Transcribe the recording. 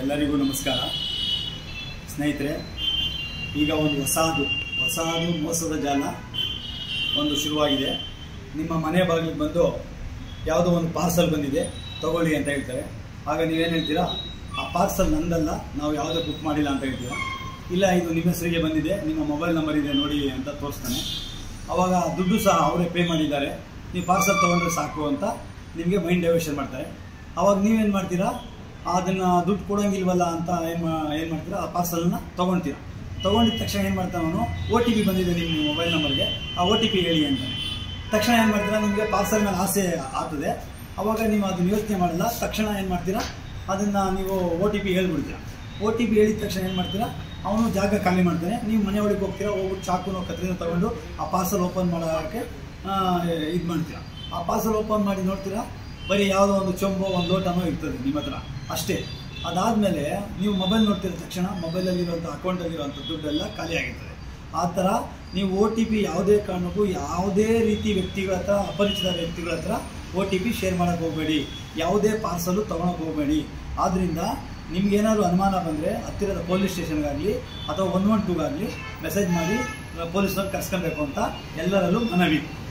ಎಲ್ಲರಿಗೂ ನಮಸ್ಕಾರ ಸ್ನೇಹಿತರೆ ಈಗ ಒಂದು ಹೊಸದು ಹೊಸದು ಮೋಸದ ಜಾಲ ಒಂದು ಶುರುವಾಗಿದೆ ನಿಮ್ಮ ಮನೆ ಬಾಗಿಲಿಗೆ ಬಂದು ಯಾವುದೋ ಒಂದು ಪಾರ್ಸಲ್ ಬಂದಿದೆ ತಗೊಳ್ಳಿ ಅಂತ ಹೇಳ್ತಾರೆ ಆಗ ನೀವೇನು ಹೇಳ್ತೀರಾ ಆ ಪಾರ್ಸಲ್ ನಂದಲ್ಲ ನಾವು ಯಾವುದೋ ಬುಕ್ ಮಾಡಿಲ್ಲ ಅಂತ ಹೇಳ್ತೀರಾ ಇಲ್ಲ ಇದು ನಿಮ್ಮ ಹೆಸರಿಗೆ ಬಂದಿದೆ ನಿಮ್ಮ ಮೊಬೈಲ್ ನಂಬರ್ ಇದೆ ನೋಡಿ ಅಂತ ತೋರಿಸ್ತಾನೆ ಅವಾಗ ದುಡ್ಡು ಸಹ ಅವರೇ ಪೇ ಮಾಡಿದ್ದಾರೆ ನೀವು ಪಾರ್ಸಲ್ ತೊಗೊಂಡ್ರೆ ಸಾಕು ಅಂತ ನಿಮಗೆ ಮೈಂಡ್ ಡೈವರ್ಷನ್ ಮಾಡ್ತಾರೆ ಅವಾಗ ನೀವೇನು ಮಾಡ್ತೀರಾ ಅದನ್ನು ದುಡ್ಡು ಕೊಡೋಂಗಿಲ್ವಲ್ಲ ಅಂತ ಏನು ಏನು ಮಾಡ್ತೀರಾ ಆ ಪಾರ್ಸಲನ್ನು ತೊಗೊಳ್ತೀರಾ ತೊಗೊಂಡಿದ ತಕ್ಷಣ ಏನು ಮಾಡ್ತಾನೆ ಅವನು ಓ ಟಿ ಪಿ ಬಂದಿದೆ ನಿಮ್ಮ ಮೊಬೈಲ್ ನಂಬರ್ಗೆ ಆ ಓ ಟಿ ಪಿ ಹೇಳಿ ಅಂತಾನೆ ತಕ್ಷಣ ಏನು ಮಾಡ್ತೀರಾ ನಿಮಗೆ ಪಾರ್ಸಲ್ ಮೇಲೆ ಆಸೆ ಆಗ್ತದೆ ಅವಾಗ ನೀವು ಅದನ್ನ ಯೋಚನೆ ಮಾಡಲ್ಲ ತಕ್ಷಣ ಏನು ಮಾಡ್ತೀರಾ ಅದನ್ನು ನೀವು ಓ ಟಿ ಪಿ ಹೇಳ್ಬಿಡ್ತೀರಾ ಓ ಟಿ ಪಿ ಹೇಳಿದ ತಕ್ಷಣ ಏನು ಮಾಡ್ತೀರಾ ಅವನು ಜಾಗ ಖಾಲಿ ಮಾಡ್ತಾನೆ ನೀವು ಮನೆ ಒಳಗೆ ಹೋಗ್ತೀರಾ ಹೋಗ್ಬಿಟ್ಟು ಚಾಕುನೋ ಕತ್ರಿನ ತಗೊಂಡು ಆ ಪಾರ್ಸಲ್ ಓಪನ್ ಮಾಡೋಕ್ಕೆ ಇದು ಮಾಡ್ತೀರಾ ಆ ಪಾರ್ಸಲ್ ಓಪನ್ ಮಾಡಿ ನೋಡ್ತೀರಾ ಬರೀ ಯಾವುದೋ ಒಂದು ಚೊಂಬೋ ಒಂದು ಲೋಟನೋ ಇರ್ತದೆ ನಿಮ್ಮ ಹತ್ರ ಅಷ್ಟೇ ಅದಾದಮೇಲೆ ನೀವು ಮೊಬೈಲ್ ನೋಡ್ತಿರೋ ತಕ್ಷಣ ಮೊಬೈಲಲ್ಲಿರುವಂಥ ಅಕೌಂಟಲ್ಲಿರುವಂಥ ದುಡ್ಡೆಲ್ಲ ಖಾಲಿ ಆಗಿರ್ತದೆ ಆ ಥರ ನೀವು ಓ ಟಿ ಪಿ ಯಾವುದೇ ಕಾರಣಕ್ಕೂ ಯಾವುದೇ ರೀತಿ ವ್ಯಕ್ತಿಗಳ ಹತ್ರ ಅಪರಿಚಿತ ವ್ಯಕ್ತಿಗಳ ಹತ್ರ ಓ ಟಿ ಪಿ ಶೇರ್ ಮಾಡೋಕ್ಕೆ ಹೋಗಬೇಡಿ ಯಾವುದೇ ಪಾರ್ಸಲು ತೊಗೊಳಕ್ಕೆ ಹೋಗಬೇಡಿ ಆದ್ದರಿಂದ ನಿಮ್ಗೇನಾದ್ರು ಅನುಮಾನ ಬಂದರೆ ಹತ್ತಿರದ ಪೊಲೀಸ್ ಸ್ಟೇಷನ್ಗಾಗಲಿ ಅಥವಾ ಒನ್ ಒನ್ ಟೂಗಾಗಲಿ ಮೆಸೇಜ್ ಮಾಡಿ ಪೊಲೀಸ್ನವ್ರು ಕರ್ಸ್ಕೊಬೇಕು ಅಂತ ಎಲ್ಲರಲ್ಲೂ ಮನವಿ